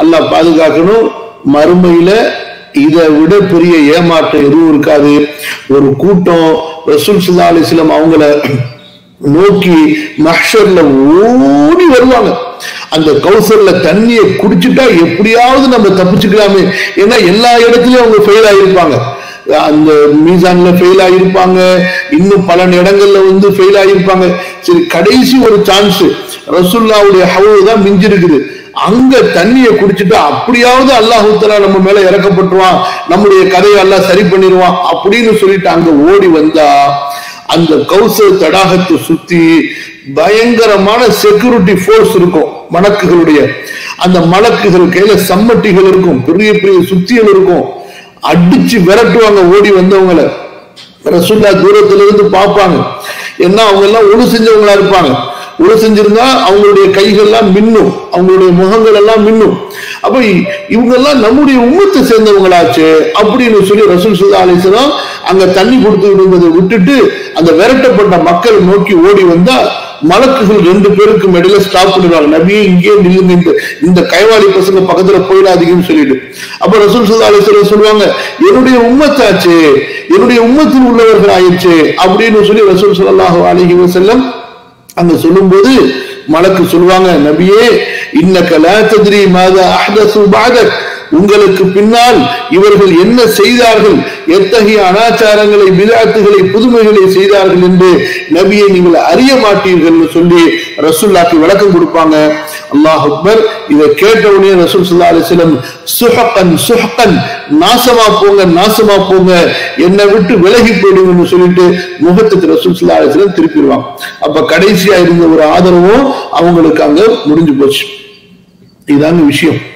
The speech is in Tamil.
அல்லாஹ் பாதுகாக்கணும் மறுமையில இதை விட பெரிய ஏமாற்றம் எதுவும் இருக்காது ஒரு கூட்டம் ரசூல் சுல்லா அலிஸ்லாம் அவங்கள நோக்கி மஹ்ஷர்ல ஓடி வருவாங்க அந்த கௌசர்ல தண்ணியை குடிச்சிட்டா எப்படியாவது நம்ம தப்பிச்சுக்கலாமே ஏன்னா எல்லா இடத்துலயும் அவங்க ஃபெயில் ஆகியிருப்பாங்க அந்த மீசான்ல ஃபெயில் ஆகியிருப்பாங்க இன்னும் பல இடங்கள்ல வந்து ஃபெயில் ஆகியிருப்பாங்க சரி கடைசி ஒரு சான்ஸ் ரசுல்லாவுடைய ஹவு தான் மிஞ்சிருக்குது அங்க தண்ணியை குடிச்சிட்டு அப்படியாவது அல்லாஹூத்தலா நம்ம மேல இறக்கப்பட்டுருவான் நம்முடைய கதையை எல்லாம் சரி பண்ணிடுவான் அப்படின்னு சொல்லிட்டு அங்க ஓடி வந்தா அந்த கௌசர் தடாகத்தை சுத்தி பயங்கரமான செக்யூரிட்டி ஃபோர்ஸ் இருக்கும் மணக்குகளுடைய அந்த மலக்குகள் கையில சம்மட்டிகள் இருக்கும் பெரிய பெரிய சுத்திகள் இருக்கும் அடிச்சு விரட்டுவாங்க ஓடி வந்தவங்களை ரசுல்லா தூரத்துல இருந்து பார்ப்பாங்க ஏன்னா அவங்க எல்லாம் ஒழு செஞ்சவங்களா இருப்பாங்க ஒழு செஞ்சிருந்தா அவங்களுடைய கைகள்லாம் மின்னும் அவங்களுடைய முகங்கள் எல்லாம் மின்னும் அப்ப இவங்க எல்லாம் நம்முடைய உம்மத்தை சேர்ந்தவங்களாச்சு அப்படின்னு சொல்லி ரசூல் சுல்லா அலிஸ்லாம் அங்க தண்ணி கொடுத்து விடுவதை விட்டுட்டு அந்த விரட்டப்பட்ட மக்கள் நோக்கி ஓடி வந்தா மலக்குகள் ரெண்டு பேருக்கும் இடையில ஸ்டாப் பண்ணிடுவாங்க நபியே இங்கே நில்லுங்க இந்த இந்த கைவாளி பசங்க பக்கத்துல போயிடாதீங்கன்னு சொல்லிட்டு அப்ப ரசூல் சுல்லா அலிஸ்லாம் சொல்லுவாங்க என்னுடைய உம்மத்தாச்சு என்னுடைய உம்மத்தில் உள்ளவர்கள் ஆயிடுச்சு அப்படின்னு சொல்லி ரசூல் சல்லாஹு அலிஹி வசல்லம் அங்க சொல்லும்போது மலக்கு சொல்லுவாங்க நபியே இன்னக்க லா தத்ரி மாதா அஹ்தசு பாதக் உங்களுக்கு பின்னால் இவர்கள் என்ன செய்தார்கள் எத்தகைய அனாச்சாரங்களை விதாத்துகளை புதுமைகளை செய்தார்கள் என்று நபியை நீங்கள் அறிய மாட்டீர்கள் சொல்லி ரசூல்லாக்கு விளக்கம் கொடுப்பாங்க அல்லாஹ் அக்பர் இதை கேட்டவுடனே ரசூல் சுல்லா அலிஸ்லம் சுஹக்கன் சுஹக்கன் நாசமா போங்க நாசமா போங்க என்னை விட்டு விலகி போயிடுங்கன்னு சொல்லிட்டு முகத்துக்கு ரசூல் சுல்லா அலிஸ்லம் திருப்பிடுவாங்க அப்ப கடைசியா இருந்த ஒரு ஆதரவும் அவங்களுக்கு அங்க முடிஞ்சு போச்சு இதாங்க விஷயம்